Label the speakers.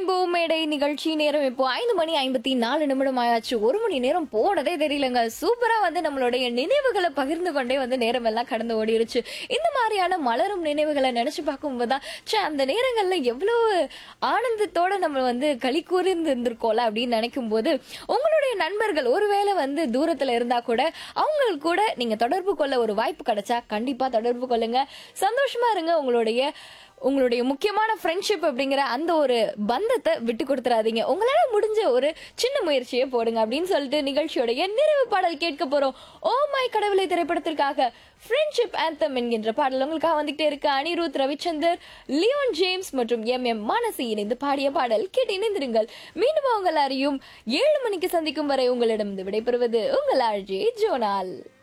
Speaker 1: rainbow மேடை நிகழ்ச்சி நேரம் இப்போ ஐந்து மணி ஐம்பத்தி நாலு நிமிடம் ஆயாச்சு ஒரு மணி நேரம் போனதே தெரியலங்க சூப்பரா வந்து நம்மளுடைய நினைவுகளை பகிர்ந்து கொண்டே வந்து நேரம் எல்லாம் கடந்து ஓடிருச்சு இந்த மாதிரியான மலரும் நினைவுகளை நினைச்சு பார்க்கும்போது தான் ச்சே அந்த நேரங்கள்ல எவ்வளவு ஆனந்தத்தோட நம்ம வந்து களி கூர்ந்து இருந்திருக்கோம்ல அப்படின்னு நினைக்கும் போது உங்களுடைய நண்பர்கள் ஒருவேளை வந்து தூரத்துல இருந்தா கூட அவங்க கூட நீங்க தொடர்பு கொள்ள ஒரு வாய்ப்பு கிடைச்சா கண்டிப்பா தொடர்பு கொள்ளுங்க சந்தோஷமா இருங்க உங்களுடைய உங்களுடைய முக்கியமான ஃப்ரெண்ட்ஷிப் அப்படிங்கிற அந்த ஒரு பந்தத்தை விட்டு கொடுத்துறாதீங்க உங்களால முடிஞ்ச ஒரு சின்ன முயற்சியை போடுங்க அப்படின்னு சொல்லிட்டு நிகழ்ச்சியோடைய நிறைவு பாடல் கேட்க போறோம் ஓ மை கடவுளை திரைப்படத்திற்காக ஃப்ரெண்ட்ஷிப் ஆந்தம் என்கின்ற பாடல் உங்களுக்காக வந்துகிட்டே இருக்கு அனிருத் ரவிச்சந்தர் லியோன் ஜேம்ஸ் மற்றும் எம் எம் மானசி இணைந்து பாடிய பாடல் கேட்டு இணைந்திருங்கள் மீண்டும் உங்கள் அறியும் ஏழு மணிக்கு சந்திக்கும் வரை உங்களிடம் விடைபெறுவது உங்கள் ஆழ்ஜி ஜோனால்